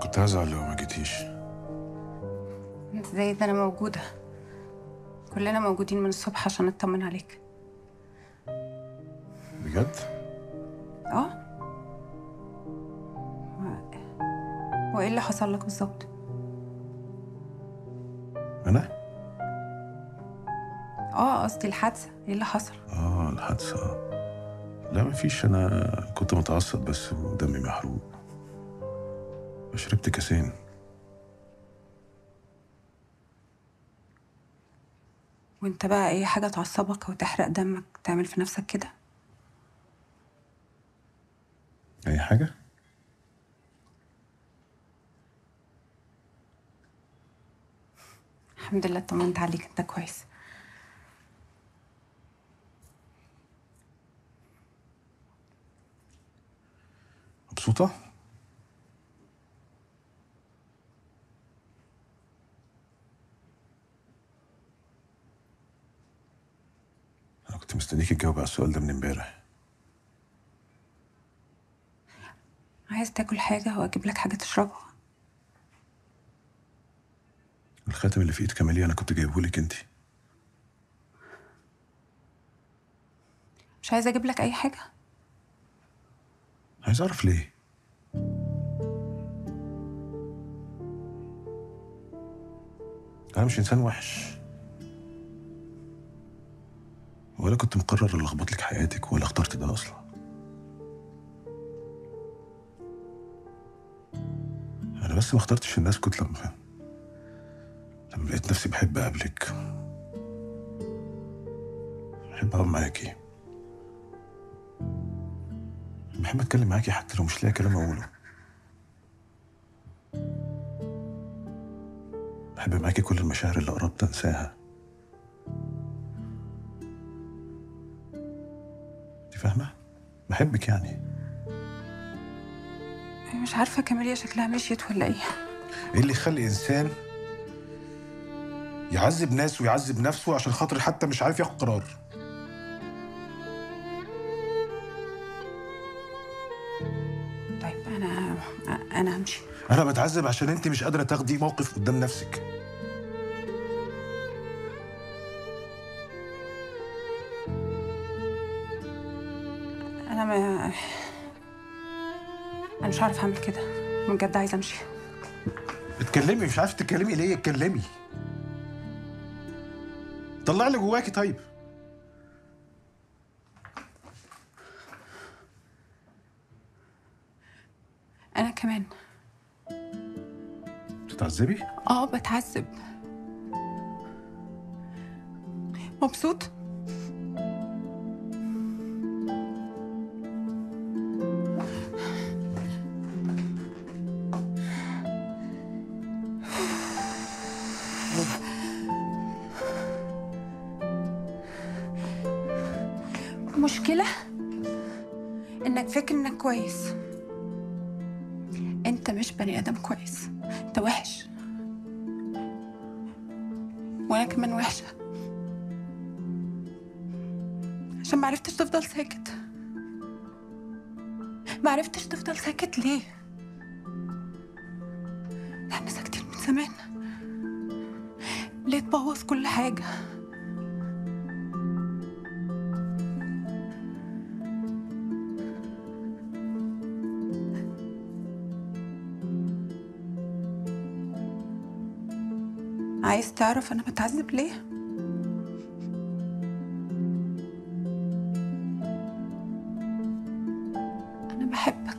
كنت هزعل لو ما جيتيش انت زي ده انا موجودة كلنا موجودين من الصبح عشان نطمن عليك بجد اه وايه اللي حصل لك بالظبط انا اه قصدي الحادثة ايه اللي حصل اه الحادثه آه. لا ما فيش انا كنت متعصب بس ودمي محروق شربت كاسين وانت بقى اي حاجة تعصبك او تحرق دمك تعمل في نفسك كده اي حاجه الحمد لله اطمنت عليك انت كويس مبسوطه انا كنت مستنيك تجاوب على السؤال ده من امبارح عايز تاكل حاجة واجيب لك حاجة تشربها الخاتم اللي في ايد كمالية انا كنت جايبه لك انت مش عايزة اجيب لك اي حاجة عايز اعرف ليه انا مش انسان وحش ولا كنت مقرر الخبط لك حياتك ولا اخترت ده اصلا انا بس ما اخترتش الناس كنت لما لما لقيت نفسي بحب اقابلك بحب اقعد معاكي بحب اتكلم معاكي حتى لو مش لاقي كلام اقوله بحب معاكي كل المشاعر اللي قربت انساها انت فاهمه بحبك يعني مش عارفة كاميليا شكلها مشيت ولا ايه ايه اللي يخلي انسان يعذب ناس ويعذب نفسه عشان خاطر حتى مش عارف ياخد قرار طيب انا انا همشي انا بتعذب عشان انت مش قادره تاخدي موقف قدام نفسك انا ما انا مش عارفة اعمل كده بجد عايزة امشي اتكلمي مش عارف تتكلمي ليه اتكلمي طلع اللي جواكي طيب انا كمان بتتعذبي اه بتعذب مبسوط المشكلة انك فاكر انك كويس انت مش بني ادم كويس انت وحش وانا كمان وحشه عشان معرفتش تفضل ساكت معرفتش تفضل ساكت ليه احنا ساكتين من زمان ليه تبوظ كل حاجه عايز تعرف انا بتعذب ليه انا بحبك